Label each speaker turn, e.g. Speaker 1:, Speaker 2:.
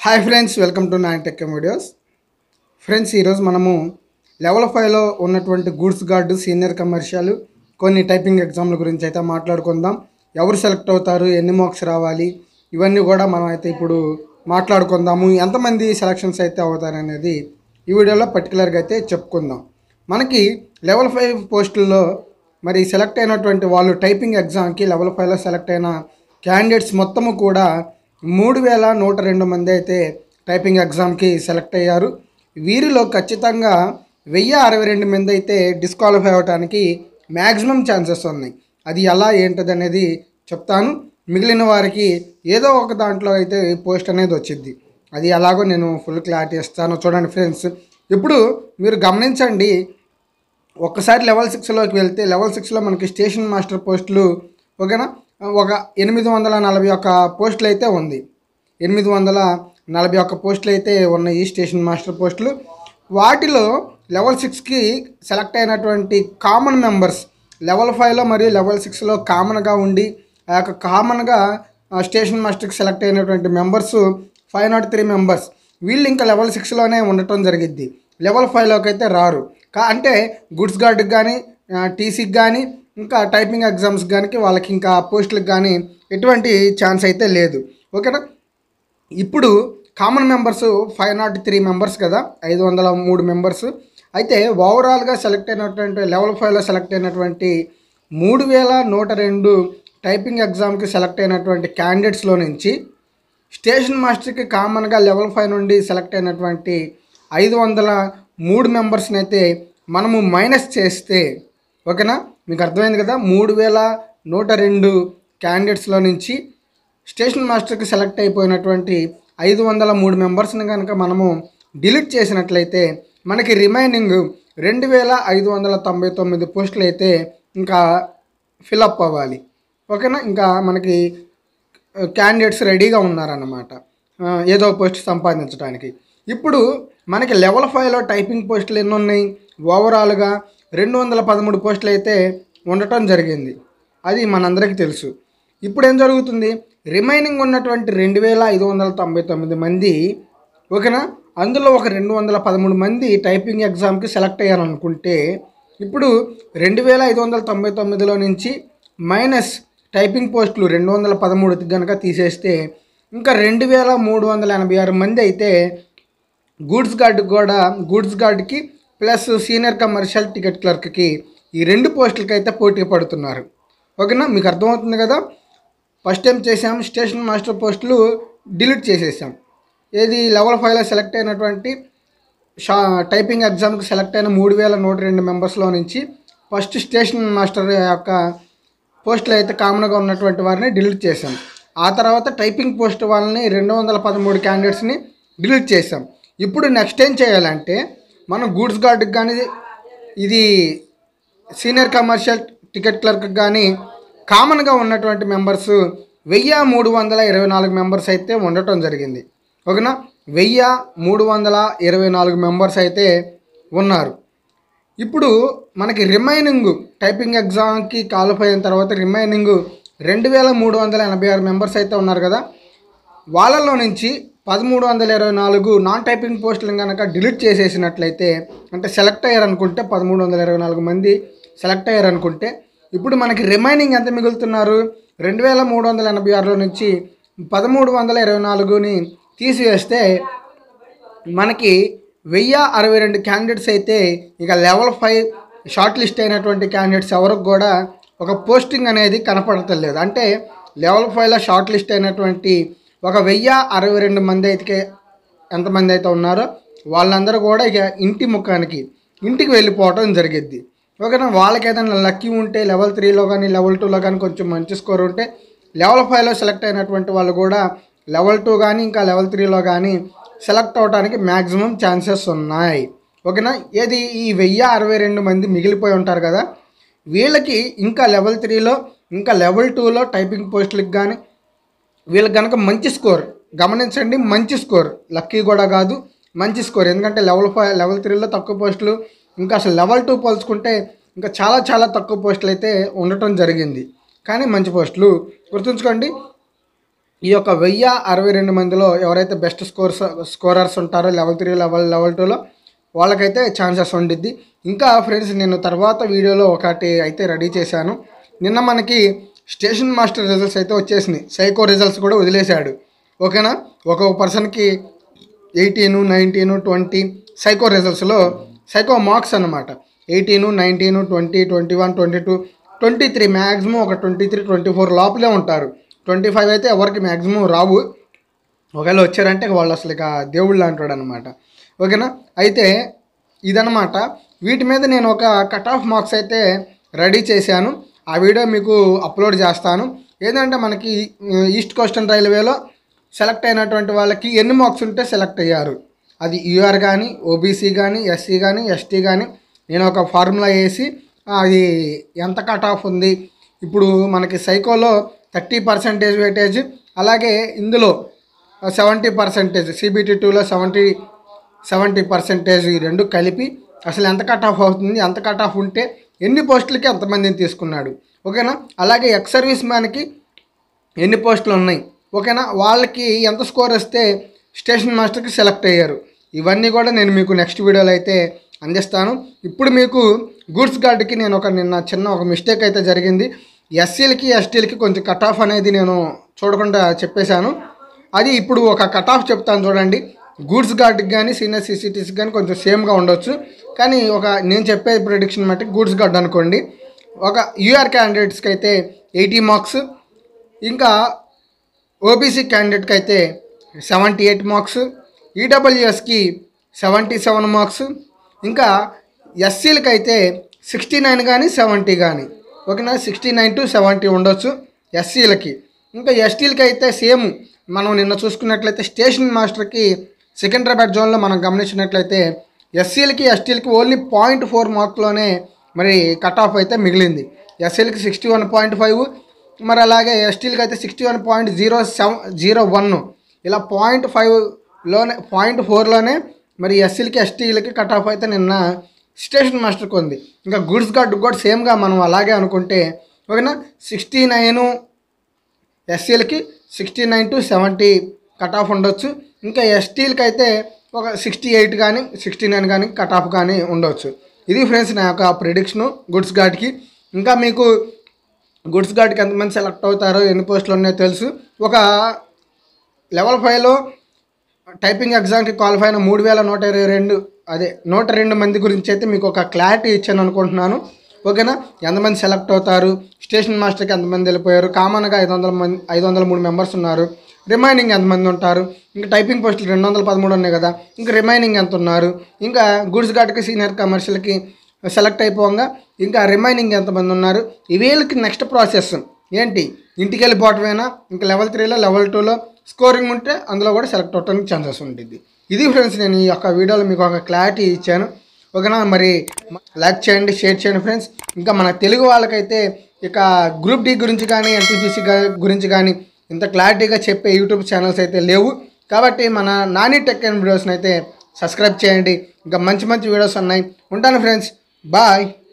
Speaker 1: hi friends welcome to nine tech videos friends ఈరోజు మనము level ఫైవ్లో ఉన్నటువంటి గూడ్స్ గార్డు సీనియర్ కమర్షియల్ కొన్ని టైపింగ్ ఎగ్జామ్ల గురించి అయితే మాట్లాడుకుందాం ఎవరు సెలెక్ట్ అవుతారు ఎన్ని మార్క్స్ రావాలి ఇవన్నీ కూడా మనం అయితే ఇప్పుడు మాట్లాడుకుందాము ఎంతమంది సెలక్షన్స్ అయితే అవుతారు అనేది ఈ వీడియోలో పర్టికులర్గా అయితే చెప్పుకుందాం మనకి లెవెల్ ఫైవ్ పోస్టుల్లో మరి సెలెక్ట్ అయినటువంటి వాళ్ళు టైపింగ్ ఎగ్జామ్కి లెవెల్ ఫైవ్లో సెలెక్ట్ అయిన క్యాండిడేట్స్ మొత్తము కూడా మూడు వేల నూట రెండు మంది అయితే టైపింగ్ ఎగ్జామ్కి సెలెక్ట్ అయ్యారు వీరిలో ఖచ్చితంగా వెయ్యి అరవై రెండు మంది అయితే డిస్క్వాలిఫై అవ్వడానికి మ్యాక్సిమం ఛాన్సెస్ ఉన్నాయి అది ఎలా ఏంటిది అనేది చెప్తాను మిగిలిన వారికి ఏదో ఒక దాంట్లో అయితే పోస్ట్ అనేది వచ్చింది అది ఎలాగో నేను ఫుల్ క్లారిటీ ఇస్తాను చూడండి ఫ్రెండ్స్ ఇప్పుడు మీరు గమనించండి ఒక్కసారి లెవెల్ సిక్స్లోకి వెళ్తే లెవెల్ సిక్స్లో మనకి స్టేషన్ మాస్టర్ పోస్టులు ఓకేనా ఒక ఎనిమిది వందల నలభై ఒక్క పోస్టులు అయితే ఉంది ఎనిమిది వందల నలభై ఒక్క పోస్టులు అయితే ఉన్నాయి స్టేషన్ మాస్టర్ పోస్టులు వాటిలో లెవెల్ సిక్స్కి సెలెక్ట్ అయినటువంటి కామన్ మెంబర్స్ లెవెల్ ఫైవ్లో మరియు లెవెల్ సిక్స్లో కామన్గా ఉండి ఆ యొక్క కామన్గా స్టేషన్ మాస్టర్కి సెలెక్ట్ అయినటువంటి members five not three members వీళ్ళు ఇంకా లెవెల్ సిక్స్లోనే ఉండటం జరిగిద్ది లెవెల్ ఫైవ్లోకి అయితే రారు కా అంటే గుడ్స్ గార్డ్కి కానీ టీసీకి కానీ ఇంకా టైపింగ్ ఎగ్జామ్స్ కానీ వాళ్ళకి ఇంకా పోస్టులకు కానీ ఎటువంటి ఛాన్స్ అయితే లేదు ఓకేనా ఇప్పుడు common members five not three members కదా ఐదు వందల మూడు మెంబర్స్ అయితే ఓవరాల్గా సెలెక్ట్ అయినటువంటి లెవెల్ ఫైవ్లో సెలెక్ట్ అయినటువంటి మూడు వేల నూట రెండు టైపింగ్ ఎగ్జామ్కి సెలెక్ట్ అయినటువంటి క్యాండిడేట్స్లో నుంచి స్టేషన్ మాస్టర్కి కామన్గా లెవెల్ ఫైవ్ నుండి సెలెక్ట్ అయినటువంటి ఐదు వందల మూడు మెంబర్స్ని అయితే మనము మైనస్ చేస్తే ఓకేనా మీకు అర్థమైంది కదా మూడు వేల నూట రెండు క్యాండిడేట్స్లో నుంచి స్టేషన్ మాస్టర్కి సెలెక్ట్ అయిపోయినటువంటి ఐదు వందల మూడు మెంబర్స్ని కనుక మనము డిలీట్ చేసినట్లయితే మనకి రిమైనింగ్ రెండు వేల ఐదు వందల తొంభై తొమ్మిది పోస్టులు అయితే ఇంకా ఫిలప్ అవ్వాలి ఓకేనా ఇంకా మనకి క్యాండిడేట్స్ రెడీగా ఉన్నారన్నమాట ఆ, ఏదో పోస్ట్ సంపాదించడానికి ఇప్పుడు మనకి లెవెల్ ఫైవ్లో టైపింగ్ పోస్టులు ఎన్ని ఉన్నాయి ఓవరాల్గా రెండు వందల పదమూడు పోస్టులు అయితే ఉండటం జరిగింది అది మనందరికీ తెలుసు ఇప్పుడు ఏం జరుగుతుంది రిమైనింగ్ ఉన్నటువంటి రెండు వేల ఐదు వందల తొంభై తొమ్మిది మంది ఓకేనా అందులో ఒక రెండు వందల పదమూడు మంది టైపింగ్ ఎగ్జామ్కి సెలెక్ట్ అయ్యారనుకుంటే ఇప్పుడు రెండు వేల ఐదు వందల తొంభై తొమ్మిదిలో నుంచి మైనస్ టైపింగ్ పోస్టులు రెండు వందల పదమూడుకి కనుక తీసేస్తే ఇంకా రెండు వేల మూడు వందల ఎనభై ఆరు మంది అయితే గూడ్స్ గార్డ్ కూడా గూడ్స్ గార్డ్కి ప్లస్ సీనియర్ కమర్షియల్ టికెట్ క్లర్క్కి ఈ రెండు పోస్టులకి అయితే పోటీ పడుతున్నారు ఓకేనా మీకు అర్థమవుతుంది కదా ఫస్ట్ టైం చేసాం స్టేషన్ మాస్టర్ పోస్టులు డిలీట్ చేసేసాం ఏది లెవెల్ ఫైవ్లో సెలెక్ట్ అయినటువంటి షా టైపింగ్ ఎగ్జామ్కి సెలెక్ట్ అయిన మూడు వేల నూట రెండు మెంబర్స్లో నుంచి ఫస్ట్ స్టేషన్ మాస్టర్ యొక్క పోస్టులు అయితే కామన్గా ఉన్నటువంటి వారిని డిలీట్ చేసాం ఆ తర్వాత టైపింగ్ పోస్ట్ వాళ్ళని రెండు వందల పదమూడు క్యాండిడేట్స్ని డిలీట్ చేసాం ఇప్పుడు నెక్స్ట్ ఏం చేయాలంటే మనం గూడ్స్ గార్డ్కి కానీ ఇది సీనియర్ కమర్షియల్ టికెట్ క్లర్క్ కానీ కామన్గా ఉన్నటువంటి మెంబర్స్ వెయ్యి మూడు వందల ఇరవై నాలుగు మెంబర్స్ అయితే ఉండటం జరిగింది ఓకేనా వెయ్యి మూడు వందల ఇరవై నాలుగు మెంబర్స్ అయితే ఉన్నారు ఇప్పుడు మనకి రిమైనింగ్ టైపింగ్ ఎగ్జామ్కి క్వాలిఫై అయిన తర్వాత రిమైనింగ్ రెండు వేల మూడు వందల ఎనభై ఆరు మెంబర్స్ అయితే ఉన్నారు కదా వాళ్ళలో నుంచి పదమూడు వందల ఇరవై నాలుగు నాన్ టైపింగ్ పోస్టులను కనుక డిలీట్ చేసేసినట్లయితే అంటే సెలెక్ట్ అయ్యారనుకుంటే పదమూడు వందల ఇరవై నాలుగు మంది సెలెక్ట్ అయ్యారనుకుంటే ఇప్పుడు మనకి రిమైనింగ్ ఎంత మిగులుతున్నారు రెండు వేల మూడు వందల ఎనభై ఆరులో నుంచి పదమూడు వందల ఇరవై నాలుగుని తీసివేస్తే మనకి వెయ్యి అరవై రెండు క్యాండిడేట్స్ అయితే ఇక లెవెల్ ఫైవ్ షార్ట్ లిస్ట్ అయినటువంటి క్యాండిడేట్స్ ఎవరికి కూడా ఒక పోస్టింగ్ అనేది కనపడతలేదు అంటే లెవెల్ ఫైవ్లో షార్ట్ లిస్ట్ అయినటువంటి ఒక వెయ్యి అరవై రెండు మంది అయితే ఎంతమంది అయితే ఉన్నారో వాళ్ళందరూ కూడా ఇక ఇంటి ముఖానికి ఇంటికి వెళ్ళిపోవటం జరిగిద్ది ఓకేనా వాళ్ళకి ఏదైనా లక్కీ ఉంటే లెవెల్ త్రీలో కానీ లెవెల్ టూలో కానీ కొంచెం మంచి స్కోర్ ఉంటే లెవెల్ ఫైవ్లో సెలెక్ట్ అయినటువంటి వాళ్ళు కూడా లెవెల్ టూ కానీ ఇంకా లెవెల్ త్రీలో కానీ సెలెక్ట్ అవడానికి మ్యాక్సిమం ఛాన్సెస్ ఉన్నాయి ఓకేనా ఏది ఈ వెయ్యి అరవై రెండు మంది మిగిలిపోయి ఉంటారు కదా వీళ్ళకి ఇంకా లెవెల్ త్రీలో ఇంకా లెవెల్ టూలో టైపింగ్ పోస్టులకు కానీ వీళ్ళకి కనుక మంచి స్కోర్ గమనించండి మంచి స్కోర్ లక్కీ కూడా కాదు మంచి స్కోర్ ఎందుకంటే లెవెల్ ఫైవ్ లెవెల్ త్రీలో తక్కువ పోస్టులు ఇంకా అసలు లెవెల్ టూ పోల్చుకుంటే ఇంకా చాలా చాలా తక్కువ పోస్టులు అయితే ఉండటం జరిగింది కానీ మంచి పోస్టులు గుర్తుంచుకోండి ఈ యొక్క వెయ్యి అరవై రెండు మందిలో ఎవరైతే బెస్ట్ స్కోర్స్ స్కోరర్స్ ఉంటారో లెవెల్ త్రీ లెవెల్ లెవెల్ టూలో వాళ్ళకైతే ఛాన్సెస్ ఉండిద్ది ఇంకా ఫ్రెండ్స్ నేను తర్వాత వీడియోలో ఒకటి అయితే రెడీ చేశాను నిన్న మనకి స్టేషన్ మాస్టర్ రిజల్ట్స్ అయితే వచ్చేసినాయి సైకో రిజల్ట్స్ కూడా వదిలేశాడు ఓకేనా ఒక పర్సన్కి ఎయిటీను నైన్టీను ట్వంటీ సైకో రిజల్ట్స్లో సైకో మార్క్స్ అనమాట eighteen nineteen twenty twenty one twenty two twenty three maximum ఒక ట్వంటీ త్రీ ట్వంటీ ఫోర్ లోపలే ఉంటారు ట్వంటీ ఫైవ్ అయితే ఎవరికి మ్యాక్సిమం రావు ఒకవేళ వచ్చారంటే వాళ్ళు అసలు ఇక దేవుళ్ళు అంటాడు అనమాట ఓకేనా అయితే ఇదనమాట వీటి మీద నేను ఒక కట్ ఆఫ్ మార్క్స్ అయితే రెడీ చేశాను ఆ వీడియో మీకు అప్లోడ్ చేస్తాను ఏంటంటే మనకి ఈస్ట్ కోస్టర్న్ రైల్వేలో సెలెక్ట్ అయినటువంటి వాళ్ళకి ఎన్ని మార్క్స్ ఉంటే సెలెక్ట్ అయ్యారు అది యూఆర్ కానీ ఓబీసీ కానీ ఎస్సీ కానీ ఎస్టీ కానీ నేను ఒక ఫార్ములా వేసి అది ఎంత కట్ ఆఫ్ ఉంది ఇప్పుడు మనకి సైకోలో థర్టీ పర్సెంటేజ్ వెయిటేజ్ అలాగే ఇందులో సెవెంటీ పర్సెంటేజ్ సిబిటీ టూలో సెవెంటీ సెవెంటీ పర్సెంటేజ్ ఈ రెండు కలిపి అసలు ఎంత కట్ ఆఫ్ అవుతుంది ఎంత కట్ ఆఫ్ ఉంటే ఎన్ని పోస్టులకి ఎంతమందిని తీసుకున్నాడు ఓకేనా అలాగే ఎక్స్ సర్వీస్ మ్యాన్కి ఎన్ని పోస్టులు ఉన్నాయి ఓకేనా వాళ్ళకి ఎంత స్కోర్ వస్తే స్టేషన్ మాస్టర్కి సెలెక్ట్ అయ్యారు ఇవన్నీ కూడా నేను మీకు నెక్స్ట్ వీడియోలో అయితే అందిస్తాను ఇప్పుడు మీకు గూడ్స్ గార్డ్కి నేను ఒక నిన్న చిన్న ఒక మిస్టేక్ అయితే జరిగింది ఎస్సీలకి ఎస్టీలకి కొంచెం కట్ ఆఫ్ అనేది నేను చూడకుండా చెప్పేశాను అది ఇప్పుడు ఒక కట్ ఆఫ్ చెప్తాను చూడండి గూడ్స్ గార్డ్కి కానీ సీనియర్ సిసిటీస్కి కానీ కొంచెం సేమ్గా ఉండొచ్చు కానీ ఒక నేను చెప్పే ప్రిడిక్షన్ మట్టి గూడ్స్ గార్డ్ అనుకోండి ఒక యూఆర్ క్యాండిడేట్స్కి అయితే ఎయిటీ మార్క్స్ ఇంకా ఓబీసీ క్యాండిడేట్కి అయితే సెవెంటీ ఎయిట్ మార్క్స్ ఈడబ్ల్యూఎస్కి సెవెంటీ సెవెన్ మార్క్స్ ఇంకా ఎస్సీలకి అయితే సిక్స్టీ నైన్ కానీ సెవెంటీ కానీ ఓకేనా సిక్స్టీ నైన్ టు సెవెంటీ ఉండొచ్చు ఎస్సీలకి ఇంకా ఎస్టీలకి అయితే సేమ్ మనం నిన్న చూసుకున్నట్లయితే స్టేషన్ మాస్టర్కి సికింద్రాబాద్ జోన్లో మనం గమనించినట్లయితే ఎస్సీలకి ఎస్టీలకి ఓన్లీ పాయింట్ ఫోర్ మార్క్లోనే మరి కట్ ఆఫ్ అయితే మిగిలింది ఎస్సీలకి సిక్స్టీ వన్ పాయింట్ ఫైవ్ మరి అలాగే ఎస్టీలకి అయితే sixty one point zero seven zero one ఇలా పాయింట్ ఫైవ్లోనే పాయింట్ ఫోర్లోనే మరి ఎస్సీలకి ఎస్టీలకి కట్ ఆఫ్ అయితే నిన్న స్టేషన్ మాస్టర్కి ఉంది ఇంకా గుడ్స్ గార్డ్ కూడా సేమ్గా మనం అలాగే అనుకుంటే ఓకేనా సిక్స్టీ నైను ఎస్సీలకి sixty nine to seventy cut off ఉండొచ్చు ఇంకా ఎస్టీలకి అయితే ఒక సిక్స్టీ ఎయిట్ కానీ సిక్స్టీ నైన్ కానీ కట్ ఆఫ్ కానీ ఉండొచ్చు ఇది ఫ్రెండ్స్ నా యొక్క ప్రిడిక్షను గుడ్స్ గార్డ్కి ఇంకా మీకు గుడ్స్ గార్డ్కి ఎంతమంది సెలెక్ట్ అవుతారో ఎన్ని పోస్టులు ఉన్నాయో తెలుసు ఒక లెవెల్ ఫైవ్లో టైపింగ్ ఎగ్జామ్కి క్వాలిఫై అయిన మూడు వేల నూట ఇరవై రెండు అదే నూట రెండు మంది గురించి అయితే మీకు ఒక క్లారిటీ ఇచ్చాను అనుకుంటున్నాను ఓకేనా ఎంతమంది సెలెక్ట్ అవుతారు స్టేషన్ మాస్టర్కి ఎంతమంది వెళ్ళిపోయారు కామన్గా ఐదు వందల మంది ఐదు వందల మూడు మెంబర్స్ ఉన్నారు రిమైనింగ్ ఎంతమంది ఉంటారు ఇంకా టైపింగ్ పోస్టులు రెండు వందల పదమూడు ఉన్నాయి కదా ఇంకా రిమైనింగ్ ఎంత ఉన్నారు ఇంకా గుడ్స్ గార్డ్కి సీనియర్ కమర్షియల్కి సెలెక్ట్ అయిపోగా ఇంకా రిమైనింగ్ ఎంతమంది ఉన్నారు ఈ వీళ్ళకి నెక్స్ట్ ప్రాసెస్ ఏంటి ఇంటికి వెళ్ళిపోవటమేనా ఇంకా లెవెల్ త్రీలో లెవెల్ టూలో స్కోరింగ్ ఉంటే అందులో కూడా సెలెక్ట్ అవడానికి ఛాన్సెస్ ఉంటుంది ఇది ఫ్రెండ్స్ నేను ఈ యొక్క వీడియోలో మీకు ఒక క్లారిటీ ఇచ్చాను ఓకేనా మరి లైక్ చేయండి షేర్ చేయండి ఫ్రెండ్స్ ఇంకా మన తెలుగు వాళ్ళకైతే ఇక గ్రూప్ డి గురించి కానీ ఎన్టీపీసీ గురించి కానీ ఇంత క్లారిటీగా చెప్పే యూట్యూబ్ ఛానల్స్ అయితే లేవు కాబట్టి మన నాని టెక్ అండ్ వీడియోస్ని అయితే సబ్స్క్రైబ్ చేయండి ఇంకా మంచి మంచి వీడియోస్ ఉన్నాయి ఉంటాను ఫ్రెండ్స్ బాయ్